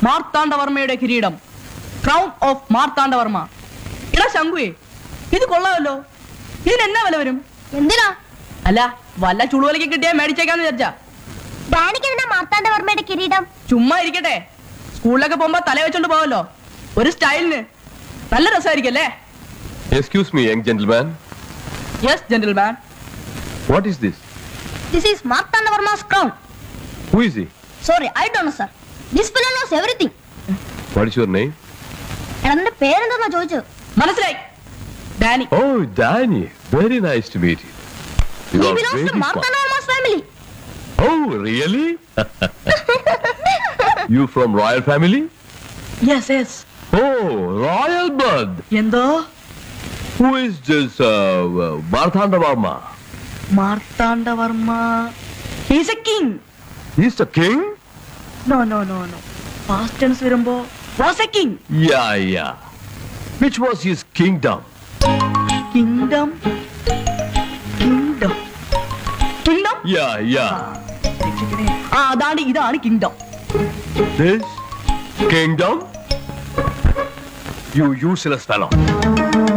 മാർത്താണ്ഡവർമ്മയുടെ കിരീടം crown of Marthanda Varma എടാ ശങ്കുവേ ഇത് കൊള്ളാമല്ലോ ഇതിന് എന്നാ വില വരും എന്തിനാ അല്ല വല്ല ചുളുവലിക്ക് കിട്ടിയാൽ മേടിച്ചേക്കാന്ന് വിചാരിച്ചാ ഡാനിക്ക് എന്തിനാ മാർത്താണ്ഡവർമ്മയുടെ കിരീടം ചുമ്മാ ഇരിക്കട്ടെ സ്കൂളിലൊക്കെ പോകുമ്പോ തല വെച്ചോണ്ട് പോവല്ലോ ഒരു സ്റ്റൈലിന് നല്ല രസമായിരിക്കും അല്ലേ Excuse me, young gentleman. Yes gentleman What is this? This is Marthandavarma's crown Who is he? Sorry I don't know sir this fellow knows everything What is your name? എടാ നിന്റെ പേരെന്താ ചോദിച്ചു മനസ്സിലായി Danny Oh, Danny. Very nice to meet you. You he are belongs to very smart. Marthandavarma's family Oh, really? you from royal family? Yes yes Oh, royal blood. എന്തോ Who is this uh, uh, Marthanda Varma? Marthandavarma he's a king He's the king? No no no no past tense വരുമ്പോ was a king Yeah, yeah. Which was his kingdom? Kingdom kingdom kingdom Yeah, yeah. ആ അതാണ് ഇതാണ് kingdom This kingdom? You useless fellow.